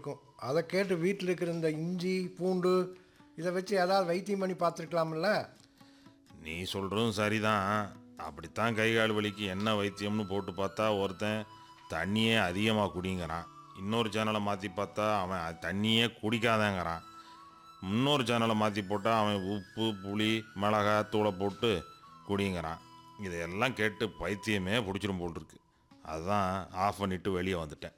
இருக்கும் அதை கேட்டு வீட்டில் இருக்கிற இந்த இஞ்சி பூண்டு இதை வச்சு ஏதாவது வைத்தியம் பண்ணி பார்த்துருக்கலாம்ல நீ சொல்கிறதும் சரிதான் அப்படித்தான் கை கால் வலிக்கு என்ன வைத்தியம்னு போட்டு பார்த்தா ஒருத்தன் தண்ணியே அதிகமாக குடிங்கிறான் இன்னொரு சேனலை மாற்றி பார்த்தா அவன் அது தண்ணியே குடிக்காதேங்கிறான் இன்னொரு சேனலை மாற்றி போட்டால் அவன் உப்பு புளி மிளகா தூளை போட்டு குடிங்கிறான் இதையெல்லாம் கேட்டு பைத்தியமே பிடிச்சிரும் போல் இருக்கு அதுதான் ஆஃப் பண்ணிட்டு வெளியே வந்துட்டேன்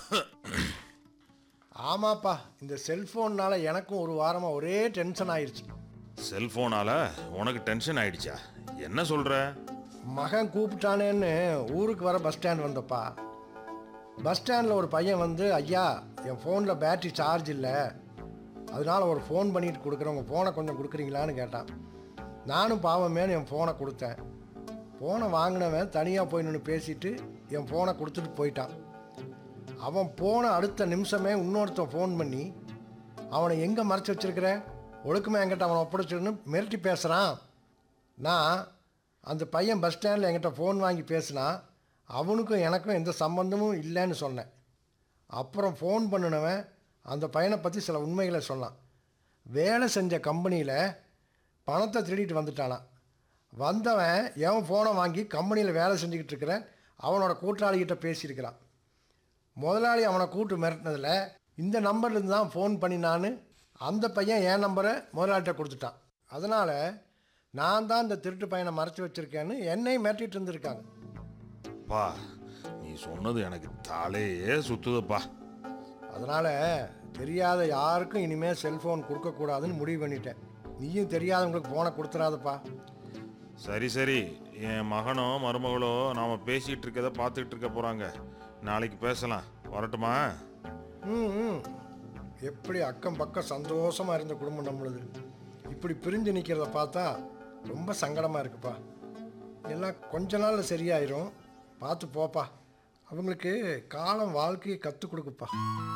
ஆமாப்பா இந்த செல்ஃபோன்னால் எனக்கும் ஒரு வாரமாக ஒரே டென்ஷன் ஆயிடுச்சு செல்ஃபோனால் உனக்கு டென்ஷன் ஆயிடுச்சா என்ன சொல்கிற மகன் கூப்பிட்டானேன்னு ஊருக்கு வர பஸ் ஸ்டாண்ட் வந்தப்பா பஸ் ஸ்டாண்டில் ஒரு பையன் வந்து ஐயா என் ஃபோனில் பேட்டரி சார்ஜ் இல்லை அதனால ஒரு ஃபோன் பண்ணிட்டு கொடுக்குறேன் உங்கள் ஃபோனை கொஞ்சம் கொடுக்குறீங்களான்னு கேட்டான் நானும் பாவமேன்னு என் ஃபோனை கொடுத்தேன் ஃபோனை வாங்கினவன் தனியாக போய் நின்று பேசிட்டு என் ஃபோனை கொடுத்துட்டு போயிட்டான் அவன் போன அடுத்த நிமிஷமே இன்னொருத்தன் ஃபோன் பண்ணி அவனை எங்கே மறைச்சி வச்சிருக்கிற ஒழுக்கமே என்கிட்ட அவனை ஒப்படைச்சிருன்னு மிரட்டி பேசுகிறான் நான் அந்த பையன் பஸ் ஸ்டாண்டில் என்கிட்ட ஃபோன் வாங்கி பேசினா அவனுக்கும் எனக்கும் எந்த சம்மந்தமும் இல்லைன்னு சொன்னேன் அப்புறம் ஃபோன் பண்ணினவன் அந்த பையனை பற்றி சில உண்மைகளை சொன்னான் வேலை செஞ்ச கம்பெனியில் பணத்தை திருடிட்டு வந்துட்டானான் வந்தவன் என் ஃபோனை வாங்கி கம்பெனியில் வேலை செஞ்சுக்கிட்டு இருக்கிற அவனோட கூட்டாளிகிட்ட பேசியிருக்கிறான் முதலாளி அவனை கூட்டு மிரட்டினதில் இந்த நம்பர்லேருந்து தான் ஃபோன் பண்ணினான்னு அந்த பையன் என் நம்பரை முதலாளிகிட்ட கொடுத்துட்டான் அதனால் நான் தான் இந்த திருட்டு பையனை மறைச்சி வச்சுருக்கேன்னு என்னையும் மிரட்டிட்டு இருந்திருக்காங்க பா நீ சொன்னது எனக்கு தலையே சுத்துதப்பா அதனால் தெரியாத யாருக்கும் இனிமேல் செல்ஃபோன் கொடுக்கக்கூடாதுன்னு முடிவு பண்ணிட்டேன் நீயும் தெரியாதவங்களுக்கு ஃபோனை கொடுத்துறாதப்பா சரி சரி என் மகனோ மருமகளோ நாம் பேசிகிட்டு இருக்கதை பார்த்துக்கிட்டு இருக்க போகிறாங்க நாளைக்கு பேசலாம் வரட்டுமா ம் ம் எப்படி அக்கம் பக்கம் சந்தோஷமாக இருந்த குடும்பம் நம்மளுது இப்படி பிரிஞ்சு நிற்கிறத பார்த்தா ரொம்ப சங்கடமாக இருக்குப்பா எல்லாம் கொஞ்ச நாளில் சரியாயிரும் பார்த்து போப்பா அவங்களுக்கு காலம் வாழ்க்கையை கற்றுக் கொடுக்குப்பா